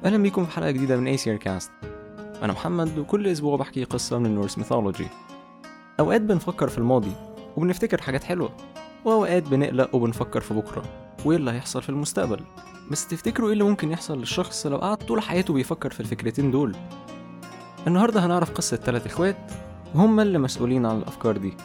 أهلا بيكم في حلقة جديدة من ACR كاست أنا محمد وكل أسبوع بحكي قصة من النورس ميثولوجي أوقات بنفكر في الماضي وبنفتكر حاجات حلوة وأوقات بنقلق وبنفكر في بكرة وإيه اللي هيحصل في المستقبل بس تفتكروا إيه اللي ممكن يحصل للشخص لو قعد طول حياته بيفكر في الفكرتين دول النهاردة هنعرف قصة تلات إخوات وهم اللي مسؤولين عن الأفكار دي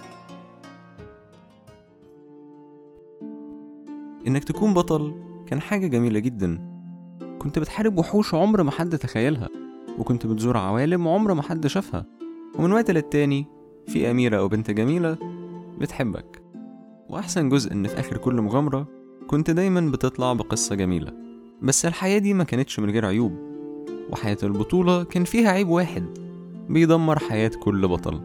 إنك تكون بطل كان حاجة جميلة جدا كنت بتحارب وحوش عمر ما حد تخيلها وكنت بتزور عوالم عمر ما حد شافها ومن وقت للتاني في أميرة أو بنت جميلة بتحبك وأحسن جزء إن في آخر كل مغامرة كنت دايما بتطلع بقصة جميلة بس الحياة دي ما كانتش من غير عيوب وحياة البطولة كان فيها عيب واحد بيدمر حياة كل بطل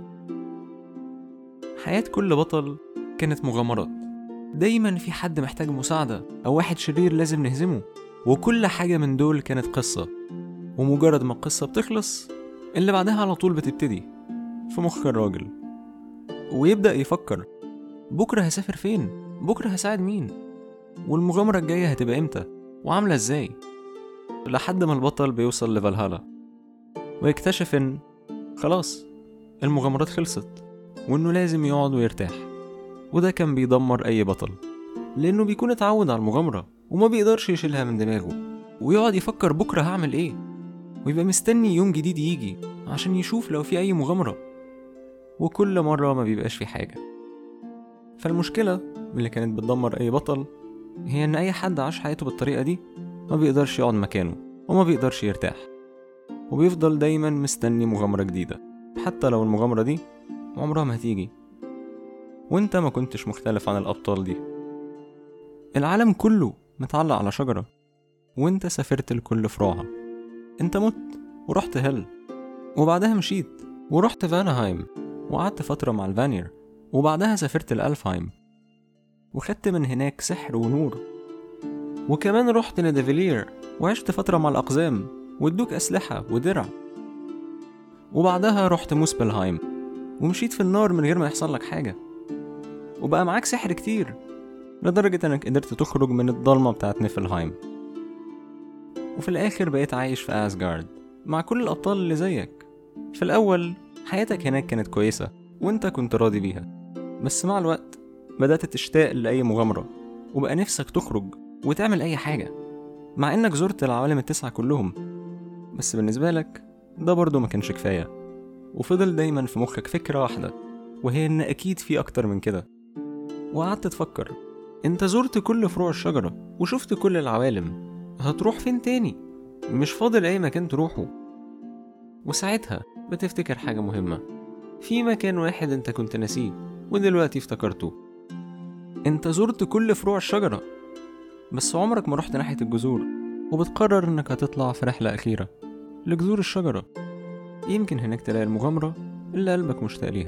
حياة كل بطل كانت مغامرات دايما في حد محتاج مساعدة أو واحد شرير لازم نهزمه وكل حاجة من دول كانت قصة ومجرد ما القصة بتخلص اللي بعدها على طول بتبتدي في مخ الراجل ويبدأ يفكر بكرة هسافر فين؟ بكرة هساعد مين؟ والمغامرة الجاية هتبقى امتى؟ وعاملة ازاي؟ لحد ما البطل بيوصل لفالهالا ويكتشف ان خلاص المغامرات خلصت وانه لازم يقعد ويرتاح وده كان بيدمر اي بطل لانه بيكون اتعود على المغامرة وما بيقدرش يشيلها من دماغه ويقعد يفكر بكرة هعمل ايه ويبقى مستني يوم جديد يجي عشان يشوف لو في اي مغامرة وكل مرة ما بيبقاش في حاجة فالمشكلة اللي كانت بتدمر أي بطل هي إن أي حد عاش حياته بالطريقة دي ما بيقدرش يقعد مكانه وما بيقدرش يرتاح وبيفضل دايما مستني مغامرة جديدة حتى لو المغامرة دي عمرها ما هتيجي وانت ما كنتش مختلف عن الأبطال دي العالم كله متعلق على شجرة وانت سافرت لكل فروعها انت مت ورحت هل وبعدها مشيت ورحت فانهايم وقعدت فترة مع الفانير وبعدها سافرت لألفهايم وخدت من هناك سحر ونور وكمان رحت لديفيلير وعشت فترة مع الأقزام وادوك أسلحة ودرع وبعدها رحت موسبلهايم ومشيت في النار من غير ما يحصل لك حاجة وبقى معاك سحر كتير لدرجة انك قدرت تخرج من الضلمة بتاعت نيفلهايم وفي الآخر بقيت عايش في أسجارد مع كل الأبطال اللي زيك في الأول حياتك هناك كانت كويسة وانت كنت راضي بيها بس مع الوقت بدأت تشتاق لأي مغامرة وبقى نفسك تخرج وتعمل أي حاجة مع إنك زرت العوالم التسعة كلهم بس بالنسبة لك ده برضه ما كانش كفاية وفضل دايما في مخك فكرة واحدة وهي إن أكيد في أكتر من كده وقعدت تفكر انت زرت كل فروع الشجرة وشفت كل العوالم هتروح فين تاني مش فاضل أي مكان تروحه وساعتها بتفتكر حاجة مهمة في مكان واحد انت كنت ناسيه ودلوقتي افتكرته انت زرت كل فروع الشجرة بس عمرك ما رحت ناحية الجذور وبتقرر انك هتطلع في رحلة أخيرة لجذور الشجرة يمكن هناك تلاقي المغامرة اللي قلبك مشتاق ليها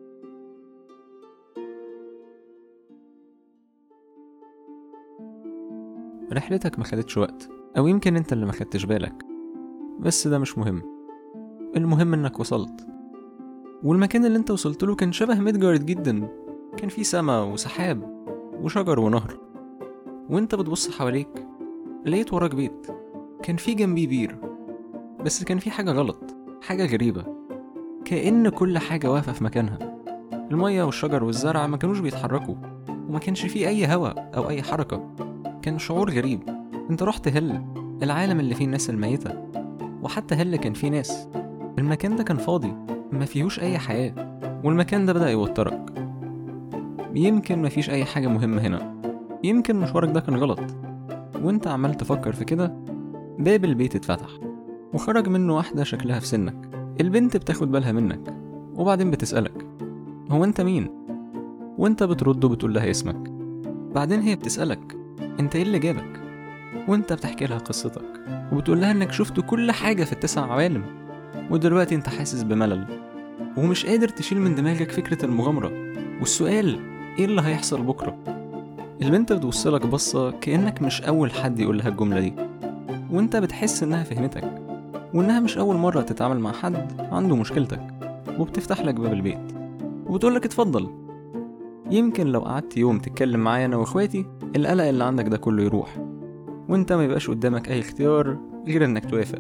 رحلتك ما خدتش وقت أو يمكن أنت اللي ما خدتش بالك بس ده مش مهم المهم إنك وصلت والمكان اللي أنت وصلت له كان شبه ميدجارد جدا كان فيه سما وسحاب وشجر ونهر وانت بتبص حواليك لقيت وراك بيت كان فيه جنبيه بير بس كان فيه حاجة غلط حاجة غريبة كأن كل حاجة واقفة في مكانها المية والشجر والزرع ما كانوش بيتحركوا وما كانش فيه أي هواء أو أي حركة كان شعور غريب انت رحت هل العالم اللي فيه الناس الميتة وحتى هل كان فيه ناس المكان ده كان فاضي ما فيهوش أي حياة والمكان ده بدأ يوترك يمكن ما فيش أي حاجة مهمة هنا يمكن مشوارك ده كان غلط وانت عمال تفكر في كده باب البيت اتفتح وخرج منه واحدة شكلها في سنك البنت بتاخد بالها منك وبعدين بتسألك هو انت مين؟ وانت بترد وبتقول لها اسمك بعدين هي بتسألك انت ايه اللي جابك وانت بتحكي لها قصتك وبتقول لها انك شفت كل حاجة في التسع عوالم ودلوقتي انت حاسس بملل ومش قادر تشيل من دماغك فكرة المغامرة والسؤال ايه اللي هيحصل بكرة البنت بتبصلك بصة كأنك مش أول حد يقول لها الجملة دي وانت بتحس انها فهمتك وانها مش أول مرة تتعامل مع حد عنده مشكلتك وبتفتح لك باب البيت وبتقولك اتفضل يمكن لو قعدت يوم تتكلم معايا انا واخواتي القلق اللي عندك ده كله يروح وانت ما يبقاش قدامك اي اختيار غير إنك توافق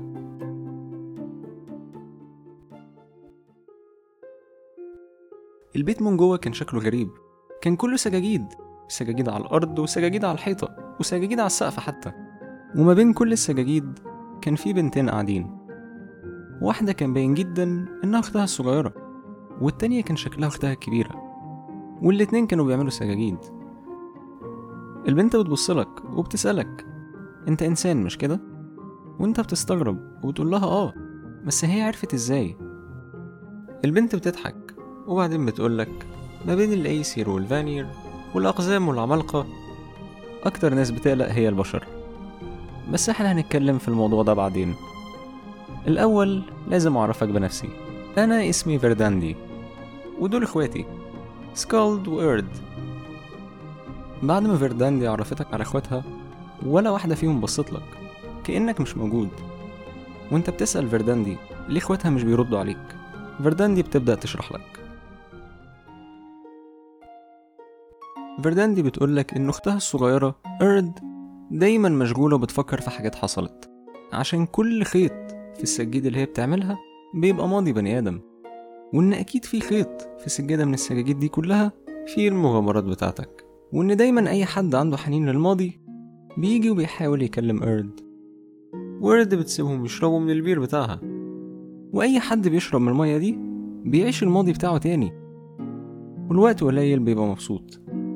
البيت من جوه كان شكله غريب كان كله سجاجيد سجاجيد على الأرض وسجاجيد على الحيطة وسجاجيد على السقف حتى وما بين كل السجاجيد كان في بنتين قاعدين واحدة كان باين جدا إنها أختها الصغيرة والتانية كان شكلها أختها الكبيرة والاتنين كانوا بيعملوا سجاجيد البنت بتبصلك وبتسألك أنت إنسان مش كده؟ وأنت بتستغرب وبتقول لها آه بس هي عرفت إزاي؟ البنت بتضحك وبعدين بتقولك ما بين الأيسير والفانير والأقزام والعمالقة أكتر ناس بتقلق هي البشر بس احنا هنتكلم في الموضوع ده بعدين الأول لازم أعرفك بنفسي أنا اسمي فيرداندي ودول إخواتي سكالد وإيرد بعد ما فيرداندي عرفتك على إخواتها ولا واحدة فيهم بصت لك كأنك مش موجود وانت بتسأل فيرداندي ليه إخواتها مش بيردوا عليك فيرداندي بتبدأ تشرح لك فيرداندي بتقولك إن أختها الصغيرة إيرد دايما مشغولة وبتفكر في حاجات حصلت عشان كل خيط في السجادة اللي هي بتعملها بيبقى ماضي بني آدم وإن أكيد في خيط في سجادة من السجاجيد دي كلها في المغامرات بتاعتك وإن دايما أي حد عنده حنين للماضي بيجي وبيحاول يكلم إيرد وإيرد بتسيبهم يشربوا من البير بتاعها وأي حد بيشرب من المية دي بيعيش الماضي بتاعه تاني والوقت قليل بيبقى مبسوط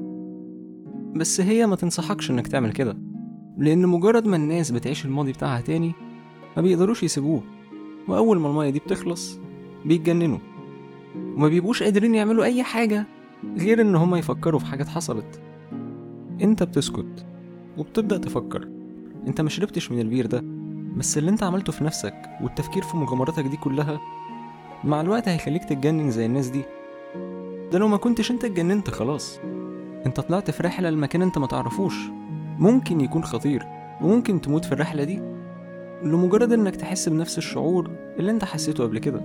بس هي ما تنصحكش إنك تعمل كده لأن مجرد ما الناس بتعيش الماضي بتاعها تاني ما بيقدروش يسيبوه وأول ما المية دي بتخلص بيتجننوا وما بيبقوش قادرين يعملوا أي حاجة غير إن هما يفكروا في حاجات حصلت أنت بتسكت وبتبدأ تفكر أنت ما شربتش من البير ده بس اللي أنت عملته في نفسك والتفكير في مغامراتك دي كلها مع الوقت هيخليك تتجنن زي الناس دي ده لو ما كنتش أنت اتجننت خلاص أنت طلعت في رحلة لمكان أنت ما تعرفوش ممكن يكون خطير وممكن تموت في الرحلة دي لمجرد إنك تحس بنفس الشعور اللي أنت حسيته قبل كده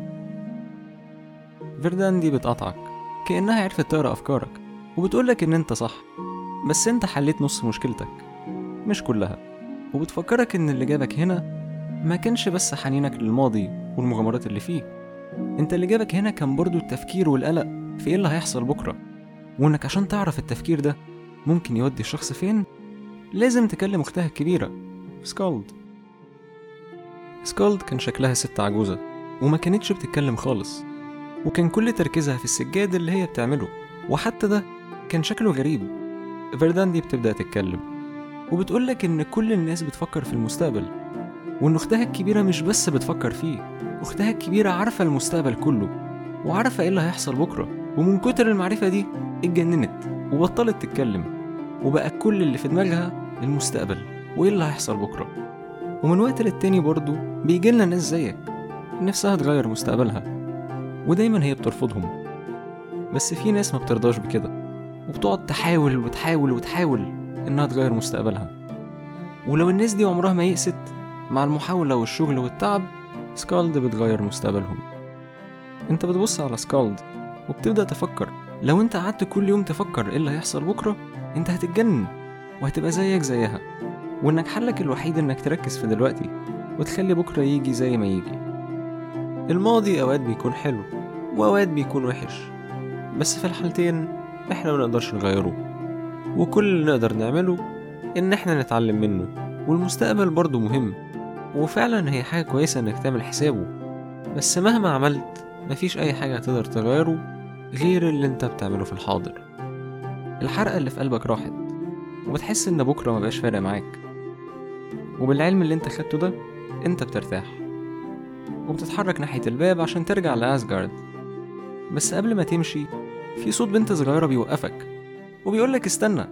فيردان دي بتقطعك كأنها عرفت تقرا أفكارك وبتقولك إن أنت صح بس أنت حليت نص مشكلتك مش كلها وبتفكرك إن اللي جابك هنا ما كانش بس حنينك للماضي والمغامرات اللي فيه أنت اللي جابك هنا كان برضو التفكير والقلق في إيه اللي هيحصل بكرة وإنك عشان تعرف التفكير ده ممكن يودي الشخص فين لازم تكلم أختها الكبيرة سكالد سكالد كان شكلها ست عجوزة وما كانتش بتتكلم خالص وكان كل تركيزها في السجاد اللي هي بتعمله وحتى ده كان شكله غريب فيردان دي بتبدأ تتكلم وبتقولك إن كل الناس بتفكر في المستقبل وإن أختها الكبيرة مش بس بتفكر فيه أختها الكبيرة عارفة المستقبل كله وعارفة إيه اللي هيحصل بكرة ومن كتر المعرفة دي اتجننت وبطلت تتكلم وبقى كل اللي في دماغها المستقبل وإيه اللي هيحصل بكرة ومن وقت للتاني برضه بيجيلنا ناس زيك نفسها تغير مستقبلها ودايما هي بترفضهم بس في ناس ما بترضاش بكده وبتقعد تحاول وتحاول وتحاول إنها تغير مستقبلها ولو الناس دي عمرها ما يئست مع المحاولة والشغل والتعب سكالد بتغير مستقبلهم انت بتبص على سكالد وبتبدأ تفكر لو انت قعدت كل يوم تفكر ايه اللي هيحصل بكرة انت هتتجنن وهتبقى زيك زيها وانك حلك الوحيد انك تركز في دلوقتي وتخلي بكرة يجي زي ما يجي الماضي اوقات بيكون حلو واوقات بيكون وحش بس في الحالتين احنا منقدرش نغيره وكل اللي نقدر نعمله ان احنا نتعلم منه والمستقبل برضه مهم وفعلا هي حاجة كويسة انك تعمل حسابه بس مهما عملت مفيش اي حاجة تقدر تغيره غير اللي انت بتعمله في الحاضر الحرقة اللي في قلبك راحت وبتحس ان بكرة مبقاش فارق معاك وبالعلم اللي انت خدته ده انت بترتاح وبتتحرك ناحية الباب عشان ترجع لأسجارد بس قبل ما تمشي في صوت بنت صغيرة بيوقفك وبيقولك استنى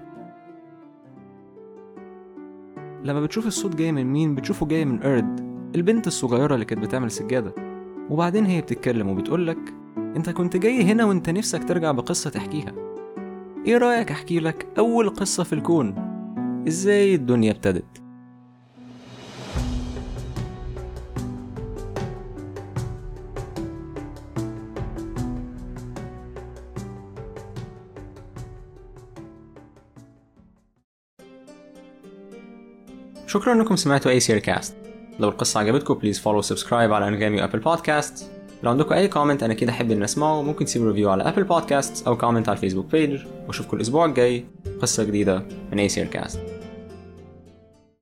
لما بتشوف الصوت جاي من مين بتشوفه جاي من إيرد البنت الصغيرة اللي كانت بتعمل سجادة وبعدين هي بتتكلم وبتقولك انت كنت جاي هنا وانت نفسك ترجع بقصة تحكيها ايه رأيك احكي لك اول قصة في الكون ازاي الدنيا ابتدت شكرا انكم سمعتوا اي سير كاست لو القصة عجبتكم بليز فولو سبسكرايب على انغامي وابل بودكاست لو عندكم اي كومنت انا كده احب ان اسمعه ممكن تسيبوا ريفيو على ابل بودكاست او كومنت على الفيسبوك بيج واشوفكم الاسبوع الجاي قصة جديدة من اي سير كاست